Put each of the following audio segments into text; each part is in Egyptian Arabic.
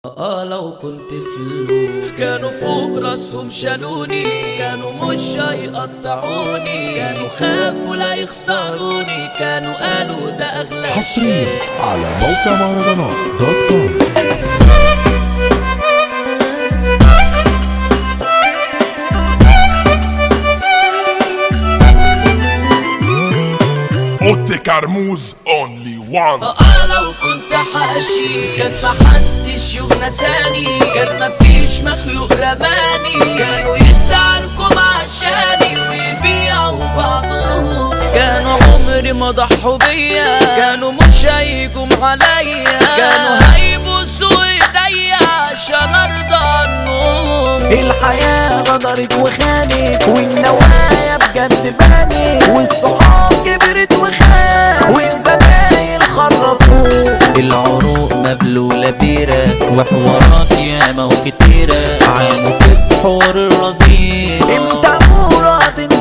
اه لو كنت فلوس كانوا فوق راسهم شالوني كانوا مش هيقطعوني كانوا خافوا لا يخسروني كانوا قالوا ده اغلى حصريا شيء على موقع مهرجانات دوت كوم اوتي كرموز اونلي وان اه لو كنت حاشي كان محدش يغنساني كان مفيش مخلوق رماني كانوا يستعركم عشاني ويبيعوا بعضهم كانوا عمري ما ضحوا بيا كانوا مش هيجوا عليا كانوا هيبوسوا ايديا عشان ارضى عنهم الحياة غدرت وخانت والنوايا بجد بانت والصحاب كبرت وخانت والزمايل خرفوا العروق مبلولة بيرة وحوارات ياما وكتيرة عانوا في الحوار الرزيق امتى قولوا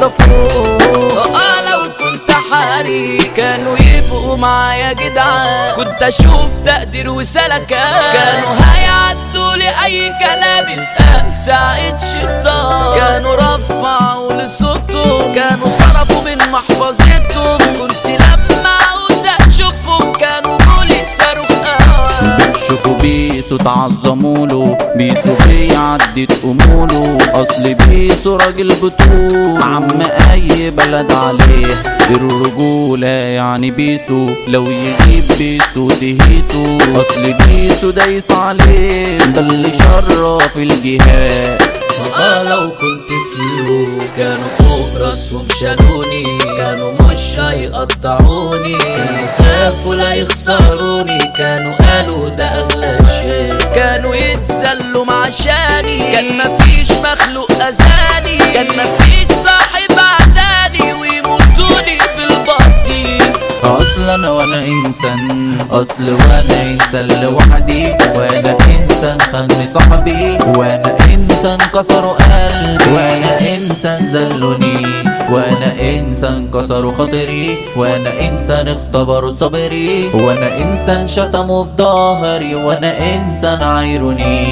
هتنضفوا اه لو كنت حاري كانوا يبقوا معايا جدعان كنت اشوف تقدير وسلكان كانوا هيعدوا لي اي كلام اتقال ساعة شيطان كانوا رفعوا لصوتهم كانوا صرفوا من محفظتهم كنت لما عاوز اشوفهم كانوا قولي صاروخ اوان شوفوا بيسو تعظموله بيسو بيعدي تقوموله اصل بيسو راجل بطول عم اي بلد عليه الرجولة يعني بيسو لو يجيب بيسو تهيسو اصل بيسو دايس عليه ده اللي شرف الجهاد اه لو كنت فلوس كانوا فوق راسهم شالوني كانوا مش هيقطعوني كانوا خافوا لا يخسروني كانوا قالوا ده اغلى شيء كانوا يتسلوا عشاني كان مفيش مخلوق اذاني كان مفيش صاحب عداني ويموتوني بالبطيء اصل انا وانا انسان اصل وانا انسان لوحدي وانا انسان خلني صاحبي وانا انسان كسروا قلبي وانا انسان ذلوني وانا انسان كسروا خاطري وانا انسان اختبروا صبري وانا انسان شتموا في ظهري وانا انسان عايروني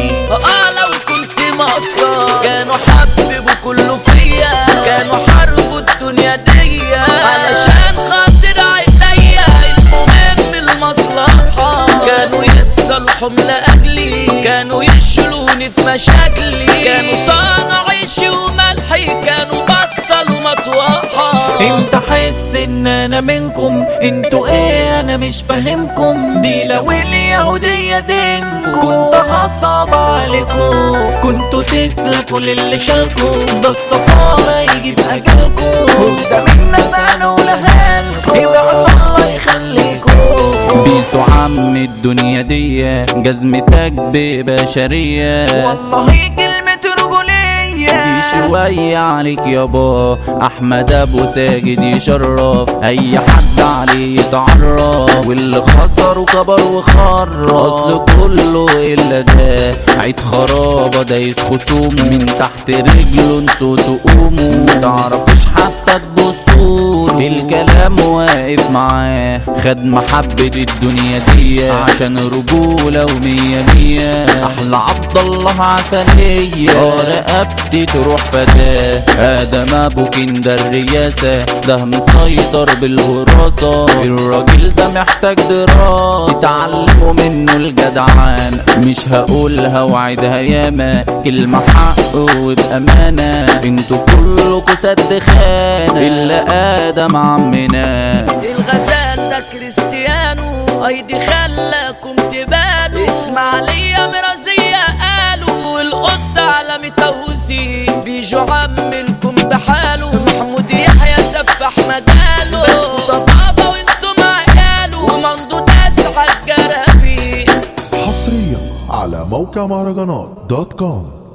اه لو كنت مقصر كانوا حببوا كله فيا كانوا حاربوا الدنيا دي علشان خاطر عينيا المهم المصلحة كانوا يتصالحوا لأجلي كانوا يشيلوني في مشاكلي كانوا صانع عيشي وملحي كانوا بطلوا مطوحة امتى احس ان انا منكم انتوا ايه انا مش فاهمكم دي لو اليهودية دينكم كنت هصعب عليكم كنتوا تسلكوا للي شالكم ده الصفارة يجيب اجالكم قدام الناس انا ولهالكم ادعوا الله يخليكم بيسوا عم الدنيا دي جزمتك ببشرية والله كلمة رجولية دي شوية عليك يابا احمد ابو ساجد يشرف اي حد عليه يتعرف واللي خسر وكبر وخرف اصل كله الا ده عيد خرابة دايس خصومه من تحت رجله نسوا تقوموا متعرفوش حتى تبصوا الكلام واقف معاه خد محبة الدنيا دي عشان رجولة ومية مية احلى عبد الله عسلية اه رقبتي تروح فتاة ادم ابو كندا الرياسة ده مسيطر بالوراثة الراجل ده محتاج دراسة يتعلموا منه الجدعان مش هقولها وعدها ياما كلمة حق وبأمانة انتوا كلكوا سد خانة الا ادم عمنا الغزال ده كريستيانو ايدي خلاكم تبانوا اسماعيلية مرازية قالوا والقط عالمي توزيع بيجوا عملكم بحاله محمود يحيى سفح مجاله بس طبابة وانتم عياله ومندو داس عالجرابيق حصريا على موقع مهرجانات دوت كوم